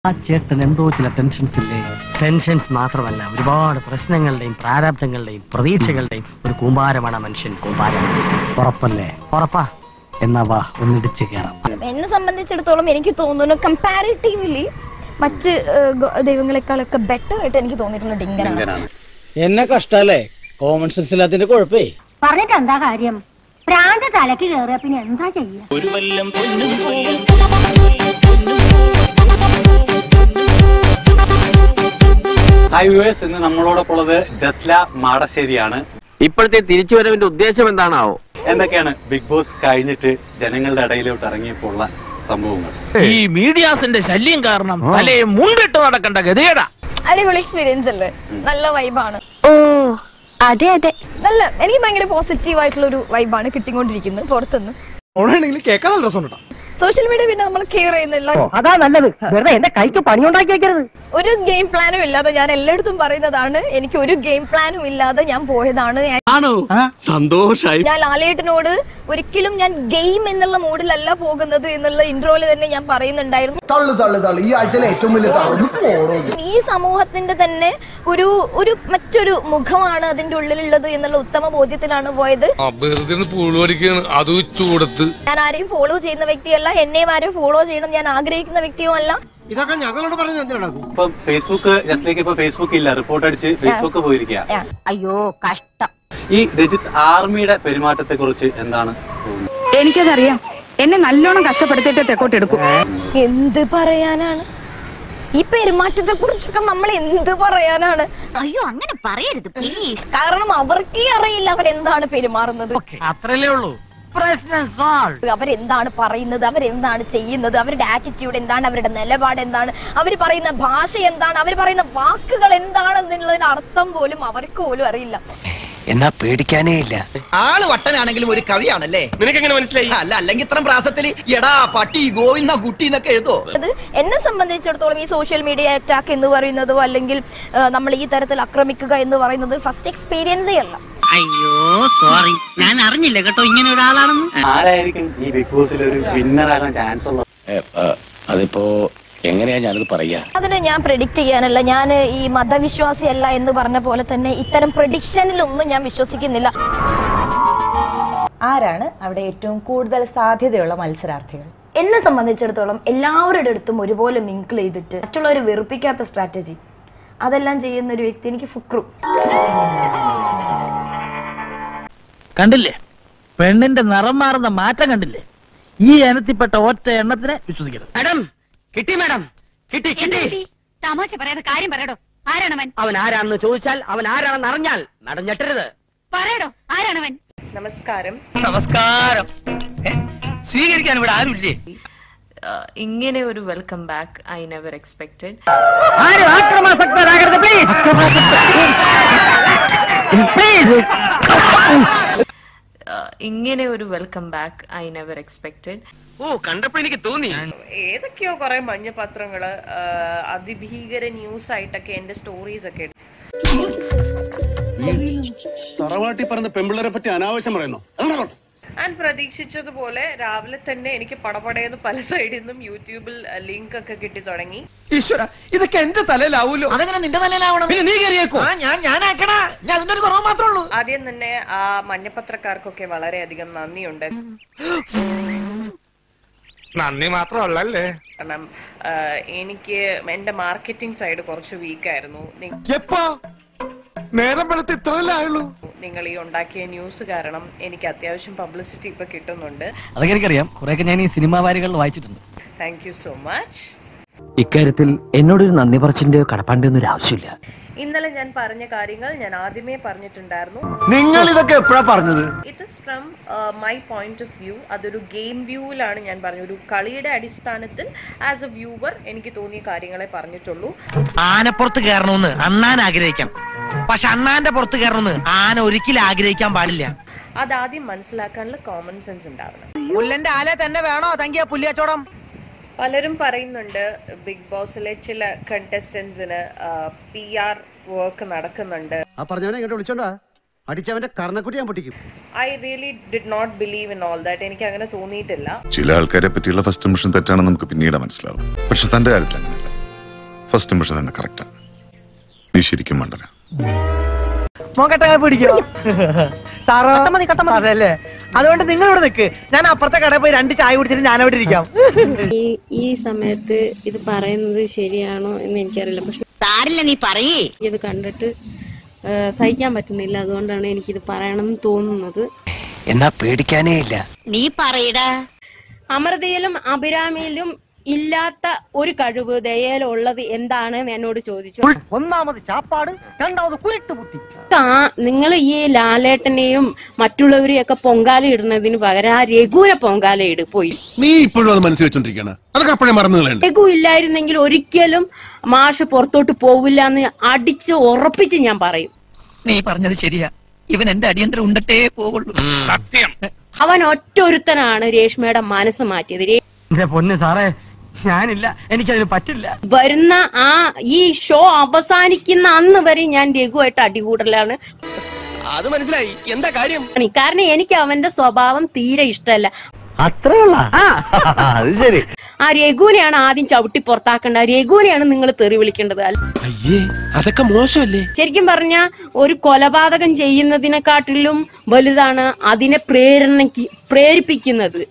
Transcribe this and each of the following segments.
ആ ചേട്ടൻ എന്തോ ചില ടെൻഷൻസ് ഇല്ലേ ടെൻഷൻസ് മാത്രമല്ല ഒരുപാട് പ്രശ്നങ്ങളുടെയും പ്രാരാബ്ദങ്ങളുടെയും പ്രതീക്ഷകളുടെയും ഒരു കൂമ്പാരമാണ് ആ മനുഷ്യൻ കൂമ്പാരം ഉറപ്പല്ലേ ഉറപ്പാ എന്നാ വാ ഒന്നിടിച്ച് കയറാം എന്നെ സംബന്ധിച്ചിടത്തോളം എനിക്ക് തോന്നുന്നു കമ്പാരിറ്റീവ്ലി മറ്റ് ഏഹ്, ഗ- ദൈവങ്ങളെക്കാളൊക്കെ ബെറ്റർ ആയിട്ട് എനിക്ക് തോന്നിയിട്ടുള്ള ഡിങ്കനാണ് ഡിങ്കനാണ് എന്നെ കഷ്ടല്ലേ കോമൺ സെൻസ് ഇല്ലാത്തതിന്റെ കുഴപ്പേ പറഞ്ഞിട്ട് എന്താ കാര്യം പ്രാന്ത തലക്ക് കയറിയ പിന്നെ എന്താ ചെയ്യാ ഹായ് വ്യൂവേഴ്സ് ഇന്ന് നമ്മളോടൊപ്പം ഉള്ളത് ജസ്ല മാടശ്ശേരിയാണ് ഇപ്പോഴത്തെ തിരിച്ചുവരവിന്റെ ഉദ്ദേശം എന്താണാവോ എന്തൊക്കെയാണ് ബിഗ് ബോസ് കഴിഞ്ഞിട്ട് ജനങ്ങളുടെ ഇടയിലോട്ട് ഇറങ്ങിയപ്പോൾ ഉള്ള സംഭവങ്ങൾ ഈ മീഡിയാസിന്റെ ശല്യം കാരണം തലയെ മുണ്ടിട്ട് നടക്കേണ്ട ഗതികേടാ അടിപൊളി എക്സ്പീരിയൻസ് അല്ലേ നല്ല വൈബാണ് ഓ അതെ അതെ നല്ല എനിക്ക് ഭയങ്കര പോസിറ്റീവ് ആയിട്ടുള്ള ഒരു വൈബാണ് കിട്ടിക്കൊണ്ടിരിക്കുന്നത് പുറത്തുനിന്ന് ഓണാണെങ്കിൽ കേൾക്കാൻ നല്ല രസമുണ്ടോ സോഷ്യൽ മീഡിയ പിന്നെ നമ്മൾ കെയർ ചെയ്യുന്നില്ല അതാ നല്ലത് വെറുതെ എന്റെ കൈക്ക് പണിയുണ്ടാക്കി വെക്കരുത് ഒരു ഗെയിം പ്ലാനും ഇല്ലാതെ ഞാൻ എല്ലായിടത്തും പറയുന്നതാണ് എനിക്ക് ഒരു ഗെയിം പ്ലാനും ഇല്ലാതെ ഞാൻ പോയതാണ് ഞാൻ- ആണോ സന്തോഷായി ഞാൻ ലാലേട്ടനോട് ഒരിക്കലും ഞാൻ ഗെയിം എന്നുള്ള മൂഡിലല്ല പോകുന്നത് എന്നുള്ള ഇൻട്രോയിൽ തന്നെ ഞാൻ പറയുന്നുണ്ടായിരുന്നു തള്ളു തള്ളു തള്ളു ഈ ആഴ്ചയിലെ ഏറ്റവും വലിയ സാധനം പോടോ ഈ സമൂഹത്തിന്റെ തന്നെ ഒരു ഒരു മറ്റൊരു മുഖമാണ് അതിന്റെ ഉള്ളിലുള്ളത് എന്നുള്ള ഉത്തമ ബോധ്യത്തിലാണ് പോയത് വെറുതെ പൂളുപടിക്കാണ് അത് ചൂടത്ത് ഞാൻ ആരെയും ഫോളോ ചെയ്യുന്ന വ്യക്തിയല്ല എന്നെയും ആരെയും ഫോളോ ചെയ്യണം ഞാൻ ആഗ്രഹിക്കുന്ന വ്യക്തിയും അല്ല ഇതൊക്കെ ഞങ്ങളോട് പറഞ്ഞത് എന്തിനാണ് ഇപ്പൊ ഫേസ്ബുക്ക് ജസ്റ്റിലേക്ക് ഇപ്പൊ ഫേസ്ബുക്ക് ഇല്ല റിപ്പോർട്ട് അടിച്ച് ഫേസ്ബുക്ക് പോയിരിക്കുക അയ്യോ കഷ്ടം ഈ രജിത് ആർമിയുടെ പെരുമാറ്റത്തെ കുറിച്ച് എന്താണ് തോന്നുന്നത് എനിക്കതറിയാം എന്നെ നല്ലോണം കഷ്ടപ്പെടുത്തിയിട്ട് തെക്കോട്ട് എടുക്കും എന്ത് പറയാനാണ് ഈ പെരുമാറ്റത്തെ കുറിച്ചൊക്കെ നമ്മൾ എന്ത് പറയാനാണ് അയ്യോ അങ്ങനെ പറയരുത് പ്ലീസ് കാരണം അവർക്കേ അറിയില്ല അവരെന്താണ് പെരുമാറുന്നത് അത്രല്ലേ ഉള്ളൂ പ്രശ്നം സോൾവ് അവരെന്താണ് പറയുന്നത് അവരെന്താണ് ചെയ്യുന്നത് അവരുടെ ആറ്റിറ്റ്യൂഡ് എന്താണ് അവരുടെ നിലപാട് എന്താണ് അവർ പറയുന്ന ഭാഷ എന്താണ് അവർ പറയുന്ന വാക്കുകൾ എന്താണെന്നുള്ളതിന്റെ അർത്ഥം പോലും അവർക്ക് പോലും അറിയില്ല എന്നാ പേടിക്കാനേ ഇല്ല ആള് വട്ടനാണെങ്കിലും ഒരു കവിയാണല്ലേ നിനക്കെങ്ങനെ മനസ്സിലായി അല്ല അല്ലെങ്കിൽ ഇത്ര പ്രാസത്തിൽ എടാ പട്ടി ഗോവിന്ദ കുട്ടി എന്നൊക്കെ എഴുതോ അത് എന്നെ സംബന്ധിച്ചിടത്തോളം ഈ സോഷ്യൽ മീഡിയ അറ്റാക്ക് എന്ന് പറയുന്നതോ അല്ലെങ്കിൽ ആ, നമ്മൾ ഈ തരത്തിൽ ആക്രമിക്കുക എന്ന് പറയുന്നത് ഫസ്റ്റ് എക്സ്പീരിയൻസേ അല്ല അയ്യോ സോറി ഞാൻ അറിഞ്ഞില്ല കേട്ടോ ഇങ്ങനെ ഒരാളാണെന്ന് ആരായിരിക്കും ഈ ബിഗ് ബോസിൽ ഒരു വിന്നർ ആകാൻ ചാൻസ് ഉള്ളത് അതിപ്പോ എങ്ങനെയാ ഞാനത് പറയാ അതിന് ഞാൻ പ്രെഡിക്റ്റ് ചെയ്യാനല്ല ഞാൻ ഈ മതവിശ്വാസിയല്ല എന്ന് പറഞ്ഞ പോലെ തന്നെ ഇത്തരം പ്രഡിക്ഷനിലൊന്നും ഞാൻ വിശ്വസിക്കുന്നില്ല ആരാണ് അവിടെ ഏറ്റവും കൂടുതൽ സാധ്യതയുള്ള മത്സരാർത്ഥികൾ എന്നെ സംബന്ധിച്ചിടത്തോളം എല്ലാവരുടെ അടുത്തും ഒരുപോലെ മിങ്കിൾ ചെയ്തിട്ട് മറ്റുള്ളവരെ വെറുപ്പിക്കാത്ത സ്ട്രാറ്റജി അതെല്ലാം ചെയ്യുന്ന ഒരു വ്യക്തി എനിക്ക് ഫുക്രു കണ്ടില്ലേ പെണ്ണിന്റെ നിറം മാറുന്ന മാറ്റം കണ്ടില്ലേ ഈ ഇനത്തിൽപ്പെട്ട ഒറ്റ എണ്ണത്തിനെ വിശ്വസിക്കരുത് മാഡം കിട്ടി മാഡം കിട്ടി കിട്ടി തമാശ പറയാതെ കാര്യം പറയടോ ആരാണവൻ അവൻ ആരാണെന്ന് ചോദിച്ചാൽ അവൻ ആരാണെന്ന് അറിഞ്ഞാൽ മാഡം ഞെട്ടരുത് പറയടോ ആരാണവൻ നമസ്കാരം നമസ്കാരം ഏ, സ്വീകരിക്കാൻ ഇവിടെ ആരുമില്ലേ ഇങ്ങനെ ഒരു welcome back I never expected ആരും ആക്രമാസക്തരാകരുത് പ്ലീസ് ഇങ്ങനെ ഒരു welcome back I never expected ഓ കണ്ടപ്പോ എനിക്ക് തോന്നി ഏതൊക്കെയോ കുറെ മഞ്ഞപത്രങ്ങള് ആ, അതിഭീകര ന്യൂസ് ആയിട്ടൊക്കെ എന്റെ സ്റ്റോറീസ് ഒക്കെ ഇടും. തറവാട്ടി പറഞ്ഞ പെമ്പിള്ളരെ പറ്റി അനാവശ്യം പറയുന്നു ഞാൻ പ്രതീക്ഷിച്ചതുപോലെ രാവിലെ തന്നെ എനിക്ക് പടപടയെന്ന് പല സൈഡിൽ നിന്നും യൂട്യൂബിൽ ലിങ്ക് ഒക്കെ കിട്ടി തുടങ്ങി ഈശ്വര ഇതൊക്കെ എന്റെ തലയിലാവൂലോ അതെങ്ങനെ നിന്റെ തലയിലാവണം പിന്നെ നീ കയറിയേക്കോ ഞാൻ ഞാൻ ആക്കണ ഞാൻ അതിന്റെ ഒരു കുറവ് മാത്രമേ ഉള്ളൂ ആദ്യം തന്നെ ആ മഞ്ഞപത്രക്കാർക്കൊക്കെ വളരെയധികം നന്ദിയുണ്ട് നന്ദി മാത്രമല്ലേ കാരണം ആ, എനിക്ക് എന്റെ മാർക്കറ്റിംഗ് സൈഡ് കുറച്ച് വീക്കായിരുന്നു എപ്പോ നേരം വെളുത്ത് ഇത്രയല്ലേ ആയുള്ളൂ നിങ്ങൾ ഈ ഉണ്ടാക്കിയ ന്യൂസ് കാരണം എനിക്ക് അത്യാവശ്യം പബ്ലിസിറ്റി ഇപ്പൊ കിട്ടുന്നുണ്ട് അതൊക്കെ എനിക്കറിയാം കുറെയൊക്കെ ഞാൻ ഈ സിനിമാ വാരികളിൽ വായിച്ചിട്ടുണ്ട് താങ്ക് യു സോ മച്ച് ഇക്കാര്യത്തിൽ എന്നോടൊരു നന്ദി പറച്ചിന്റെയോ കടപ്പാണ്ടിയോ ഒരു ആവശ്യമില്ല ഇന്നലെ ഞാൻ പറഞ്ഞ കാര്യങ്ങൾ ഞാൻ ആദ്യമേ പറഞ്ഞിട്ടുണ്ടായിരുന്നു നിങ്ങൾ ഇതൊക്കെ എപ്പോഴാ പറഞ്ഞത് it is from my point of view അതൊരു ഗെയിം വ്യൂവിലാണ് ഞാൻ പറഞ്ഞത് ഒരു കളിയുടെ അടിസ്ഥാനത്തിൽ ആസ് എ വ്യൂവർ എനിക്ക് തോന്നിയ കാര്യങ്ങളെ പറഞ്ഞിട്ടുള്ളൂ ആനപ്പുറത്ത് കയറണമെന്ന് അണ്ണാൻ ആഗ്രഹിക്കാം പക്ഷെ അണ്ണാന്റെ പുറത്ത് കയറണമെന്ന് ആന ഒരിക്കലും ആഗ്രഹിക്കാൻ പാടില്ല അതാദ്യം മനസ്സിലാക്കാനുള്ള കോമൺ സെൻസ് ഉണ്ടാവണം പുല്ലന്റെ ആലെ തന്നെ വേണോ തങ്കിയ പുല്ലിയച്ചോടം പലരും പറയുന്നുണ്ട് ബിഗ് ബോസിലെ ചില കണ്ടസ്റ്റൻസിന് പി ആർ വർക്ക് നടക്കുന്നുണ്ട് ആ പറഞ്ഞവനെ ഇങ്ങോട്ട് വിളിച്ചോണ്ടാ അടിച്ചവന്റെ കർണക്കുട്ടി ഞാൻ പൊട്ടിക്കും I really did not believe in all that എനിക്ക് അങ്ങനെ തോന്നിയിട്ടില്ല ചില ആൾക്കാരെ പറ്റിയുള്ള ഫസ്റ്റ് ഇംപ്രഷൻ തെറ്റാണെന്ന് നമുക്ക് പിന്നീട് മനസ്സിലാവും പക്ഷെ തന്റെ കാര്യത്തിൽ അങ്ങനെയല്ല ഫസ്റ്റ് ഇംപ്രഷൻ തന്നെ കറക്റ്റാ നീ ശരിക്കും മണ്ടന മോക്കട്ട പിടിക്കോ സാറോ അതല്ലേ അതുകൊണ്ട് നിങ്ങൾ ഇവിടെ നിൽക്ക് ഞാൻ അപ്പുറത്തെ കടയിൽ പോയി രണ്ട് ചായ കുടിച്ചിട്ട് ഞാൻ അവിടെ ഇരിക്കാം ഈ ഈ സമയത്ത് ഇത് പറയുന്നത് ശരിയാണോ എന്ന് എനിക്കറിയില്ല പക്ഷെ സാരില്ല നീ പറയേ ഇത് കണ്ടിട്ട് ആ, സഹിക്കാൻ പറ്റുന്നില്ല അതുകൊണ്ടാണ് എനിക്കിത് പറയണമെന്ന് തോന്നുന്നത് എന്നാ പേടിക്കാനേ ഇല്ല നീ പറയടാ അമൃതയിലും അഭിരാമിയിലും ഇല്ലാത്ത ഒരു കഴിവ് ദയയിലുള്ളത് എന്താണ് എന്ന് എന്നോട് ചോദിച്ചു ഒന്നാമത് ചാപ്പാട് രണ്ടാമത് കുരുട്ട് ബുദ്ധി നിങ്ങൾ ഈ ലാലേട്ടനെയും മറ്റുള്ളവരെയും ഒക്കെ പൊങ്കാല ഇടുന്നതിന് പകരം ആ രഘുവിനെ പൊങ്കാല ഇട് പോയി നീ ഇപ്പോഴും അത് മനസ്സിൽ വെച്ചോണ്ടിരിക്കണ അതൊക്കെ അപ്പോഴേ മറന്നു കളയണ്ട രഘു ഇല്ലായിരുന്നെങ്കിൽ ഒരിക്കലും മാഷ് പുറത്തോട്ട് പോവില്ല എന്ന് അടിച്ച് ഉറപ്പിച്ച് ഞാൻ പറയും നീ പറഞ്ഞത് ശരിയാ ഇവൻ എന്റെ അടിയന്തരം ഉണ്ടട്ടേ പോകുള്ളൂ സത്യം അവൻ ഒറ്റ ഒരുത്തനാണ് രേഷ്മയുടെ മനസ്സ് മാറ്റിയത് രേ- എന്റെ പൊന്ന് സാറേ ഞാനില്ല എനിക്കതിന് പറ്റില്ല വരുന്ന ആ ഈ ഷോ അവസാനിക്കുന്ന അന്ന് വരെ ഞാൻ രഘുവായിട്ട് അടികൂടലാണ് അത് മനസ്സിലായി എന്താ കാര്യം കാരണം എനിക്ക് അവന്റെ സ്വഭാവം തീരെ ഇഷ്ടമല്ല അത്രേ ഉള്ള അത് ശരി ആ രഘുവിനെയാണ് ആദ്യം ചവിട്ടി പുറത്താക്കേണ്ടത് രഘുവിനെയാണ് നിങ്ങൾ തെറി വിളിക്കേണ്ടത് അല്ല അയ്യേ അതൊക്കെ മോശമല്ലേ ശരിക്കും പറഞ്ഞ ഒരു കൊലപാതകം ചെയ്യുന്നതിനെക്കാട്ടിലും വലുതാണ് അതിനെ പ്രേരണയ്ക്ക് പ്രേരിപ്പിക്കുന്നത്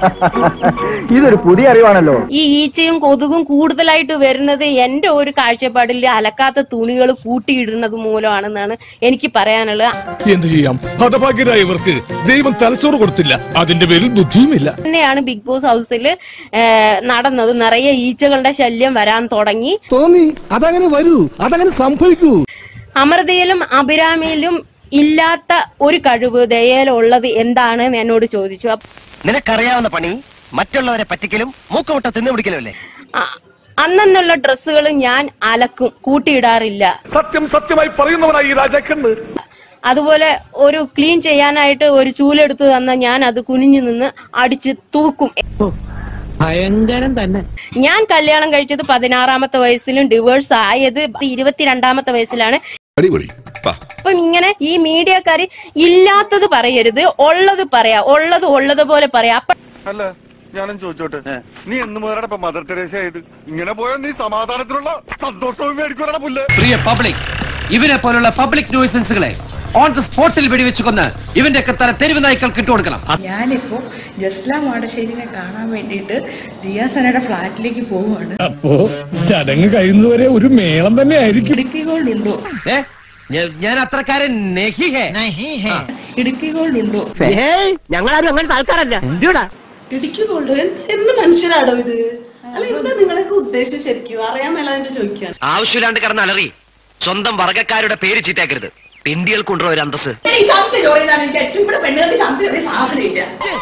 ഇതൊരു പുതിയ അറിവാണല്ലോ ഈ ഈച്ചയും കൊതുകും കൂടുതലായിട്ട് വരുന്നത് എന്റെ ഒരു കാഴ്ചപ്പാടിൽ അലക്കാത്ത തുണികൾ കൂട്ടിയിടുന്നത് മൂലമാണെന്നാണ് എനിക്ക് പറയാനുള്ളത് എന്ത് ചെയ്യാം ഹതഭാഗ്യരായ ഇവർക്ക് ദൈവം തലച്ചോറ് കൊടുത്തില്ല അതിന്റെ പേരിൽ ബുദ്ധിയുമില്ല തന്നെയാണ് ബിഗ് ബോസ് ഹൗസിൽ നടന്നത് നിറയെ ഈച്ചകളുടെ ശല്യം വരാൻ തുടങ്ങി തോന്നി അതങ്ങനെ വരൂ അതങ്ങനെ സംഭവിക്കൂ അമൃതയിലും അഭിരാമിയിലും ഇല്ലാത്ത ഒരു കഴിവ് ദയയിലുള്ളത് എന്താണ് എന്ന് എന്നോട് ചോദിച്ചു അപ്പ- നിനക്കറിയാവുന്ന പണി മറ്റുള്ളവരെ പറ്റിക്കലും മൂക്കമുട്ട തിന്നുപിടിക്കലും അല്ലേ അ- അന്നെന്നുള്ള ഡ്രസ്സുകൾ ഞാൻ അലക്കും കൂട്ടിയിടാറില്ല സത്യം സത്യമായി പറയുന്നവനായി ഈ രാജാക്കന്ന് അതുപോലെ ഒരു ക്ലീൻ ചെയ്യാനായിട്ട് ഒരു ചൂലെടുത്ത് തന്ന ഞാൻ അത് കുനിഞ്ഞു നിന്ന് അടിച്ച് തൂക്കും ഭയങ്കരം തന്നെ ഞാൻ കല്യാണം കഴിച്ചത് പതിനാറാമത്തെ വയസ്സിലും ഡിവോഴ്സ് ആയത് ഇരുപത്തിരണ്ടാമത്തെ വയസ്സിലാണ് അടിപൊളി അപ്പം ഇങ്ങനെ ഈ മീഡിയക്കാര് ഇല്ലാത്തത് പറയരുത് ഉള്ളത് പറയാ ഉള്ളത് ഉള്ളത് പോലെ പറയാ അപ്പൊ അല്ല ഞാനും ചോദിച്ചോട്ടെ നീ എന്ന് മുതലാണ് ഇപ്പൊ മദർ തെരേസ ആയത് ഇങ്ങനെ പോയാൽ നീ സമാധാനത്തിലുള്ള സന്തോഷവും മേടിക്കൂടാ പുല്ല് പ്രിയ പബ്ലിക് ഇവരെ പോലുള്ള പബ്ലിക് ന്യൂസൻസുകളെ ഓൺ ദ സ്പോട്ടിൽ വെടിവെച്ച് കൊന്ന് ഇവന്റെ ഒക്കെ തല തെരുവ് നായ്ക്കൾക്ക് ഇട്ടുകൊടുക്കണം ഞാനിപ്പോ ജസ്ല മാടശ്ശേരിനെ കാണാൻ വേണ്ടിയിട്ട് ദിയാസനയുടെ ഫ്ലാറ്റിലേക്ക് പോവുകയാണ് അപ്പോ ചടങ്ങ് കഴിയുന്നതുവരെ ഒരു മേളം തന്നെ ആയിരിക്കും ഇടുക്കി ഗോൾഡ് ഉണ്ടോ ഏ ഞാൻ- ഞാൻ അത്രക്കാരൻ നെഹി ഹേ ഇടുക്കി ഗോൾഡ് ഉണ്ടോ ഞങ്ങളാരും അങ്ങനത്തെ ആൾക്കാരല്ല എന്തുടാ ഇടുക്കി ഗോൾഡ് എന്ത് എന്ത് മനുഷ്യരാടോ ഇത് അല്ല എന്താ നിങ്ങളൊക്കെ ഉദ്ദേശം ശരിക്കും അറിയാൻ മേലാതിന്റെ ചോദിക്കാണ് ആവശ്യമില്ലാണ്ട് കിടന്ന് അലറി സ്വന്തം വർഗക്കാരുടെ പേര് ചീത്തയാക്കരുത് പെണ്ടികൾക്കുണ്ടോ ഒരു അന്തസ് എനിക്ക് ഏറ്റവും ഇവിടെ പെണ്ണുങ്ങൾക്ക് ചന്ത സാധനമില്ല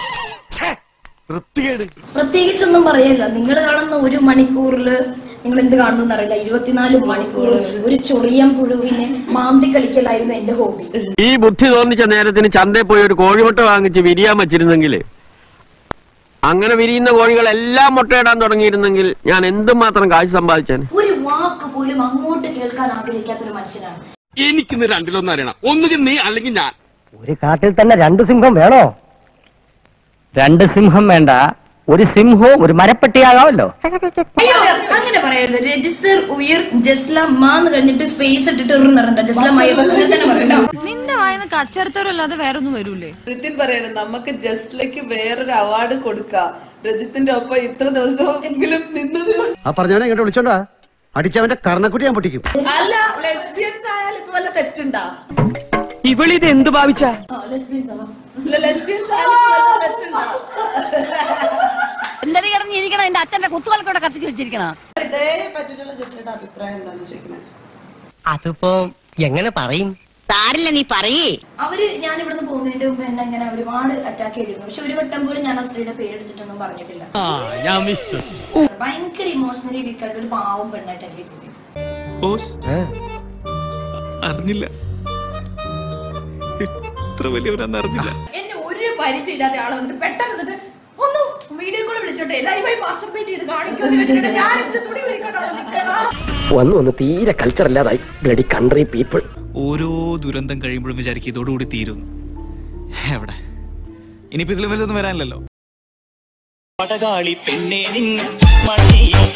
പ്രത്യേകിച്ചൊന്നും പറയല്ല നിങ്ങൾ കാണുന്ന ഒരു മണിക്കൂറില് നിങ്ങൾ എന്ത് കാണുന്നു അറിയില്ല ഇരുപത്തിനാല് മണിക്കൂർ ഒരു ചൊറിയം പുഴുവിനെ മാന്തി കളിക്കലായിരുന്നു എന്റെ ഹോബി ഈ ബുദ്ധി തോന്നിച്ച നേരത്തിന് ചന്തയിൽ പോയി ഒരു കോഴിമുട്ട വാങ്ങിച്ച് വിരിയാൻ വെച്ചിരുന്നെങ്കിൽ അങ്ങനെ വിരിയുന്ന കോഴികളെല്ലാം മുട്ടയിടാൻ തുടങ്ങിയിരുന്നെങ്കിൽ ഞാൻ എന്തുമാത്രം കാശ് സമ്പാദിച്ചേനെ ഒരു വാക്ക് പോലും അങ്ങോട്ട് കേൾക്കാൻ ആഗ്രഹിക്കാത്ത ഒരു മനുഷ്യനാണ് എനിക്കിന്ന് രണ്ടിലൊന്നും അറിയണം ഒന്നുകിൽ നീ അല്ലെങ്കിൽ ഞാൻ ഒരു കാട്ടിൽ തന്നെ രണ്ട് സിംഹം വേണോ രണ്ട് സിംഹം വേണ്ട ഒരു സിംഹവും ഒരു മരപ്പെട്ടിയാകാമല്ലോ അയ്യോ അങ്ങനെ പറയരുത് രജിസ്റ്റർ ഉയർ ജസ്ല മാന്ന് കഴിഞ്ഞിട്ട് സ്പേസ് ഇട്ടിട്ട് ഇറുന്നിറണ്ട ജസ്ല മയർ അങ്ങനെ തന്നെ പറയട്ടോ നിന്റെ വായന കച്ചറത്തരല്ലാതെ വേറൊന്നും വരൂലേ രജിത്തിൻ പറയണ നമുക്ക് ജസ്ലയ്ക്ക് വേറൊരു അവാർഡ് കൊടുക്കാം രജിത്തിന്റെ ഒപ്പം ഇത്ര ദിവസമെങ്കിലും നിന്നത് കൊണ്ട് ആ പറഞ്ഞവനെ ഇങ്ങോട്ട് വിളിച്ചോണ്ടാ അടിച്ചവന്റെ കർണക്കുട്ടി ഞാൻ പൊട്ടിക്കും അല്ല ലെസ്ബിയൻസ് ആയാലും ഇപ്പൊ വല്ല തെറ്റുണ്ടാ ഇവളിത് എന്ത് ഭാവിച്ച ലെസ്ബിയൻസ് ആയാലും ഇപ്പൊ വല്ല തെറ്റുണ്ടാ എന്തായാലും കിടന്ന് ഇരിക്കണം എന്റെ അച്ഛന്റെ കുത്തുകൾക്കൂടെ കത്തിച്ച് വെച്ചിരിക്കണം ഇതേ പറ്റിയിട്ടുള്ള ജസ്ലയുടെ അഭിപ്രായം എന്താന്ന് ചോദിക്കുന്നത് അതിപ്പോ എങ്ങനെ പറയും സാരില്ല നീ പറയേ അവര് ഞാൻ ഇവിടുന്ന് പോകുന്നതിന്റെ മുമ്പ് എന്നെ ഇങ്ങനെ ഒരുപാട് അറ്റാക്ക് ചെയ്തിരുന്നു പക്ഷെ ഒരു വട്ടം പോലും ഞാൻ ആ സ്ത്രീയുടെ പേരെടുത്തിട്ടൊന്നും പറഞ്ഞിട്ടില്ല ഞാൻ വിശ്വസിച്ചു ഭയങ്കര ഇമോഷണലി വീക്കായിട്ട് ഒരു പാവം പെണ്ണായിട്ട് എനിക്ക് തോന്നി അറിഞ്ഞില്ല ഇത്ര വലിയവരാന്ന് അറിഞ്ഞില്ല എന്നെ ഒരു പരിചയം ഇല്ലാത്ത ആളെ വന്നിട്ട് പെട്ടെന്ന് എന്നിട്ട് ഒന്ന് വീഡിയോ കോൾ വിളിച്ചോട്ടെ ലൈവായി മാസ്റ്റർബേറ്റ് ചെയ്ത് കാണിക്കുമെന്ന് വെച്ചിട്ട് ഞാൻ എന്ത് തുണി വരിക്കണോ വന്നു വന്ന് തീരെ കൾച്ചർ ഇല്ലാതായി ബ്ലഡി കൺട്രി പീപ്പിൾ ഓരോ ദുരന്തം കഴിയുമ്പോഴും വിചാരിക്കും ഇതോടുകൂടി തീരുന്നു എവിടെ ഇനിയിപ്പോ ഇതിൽ വലുതൊന്നും വരാനില്ലല്ലോ പടകാളി പെണ്ണെ നിൻ മണിയിൽ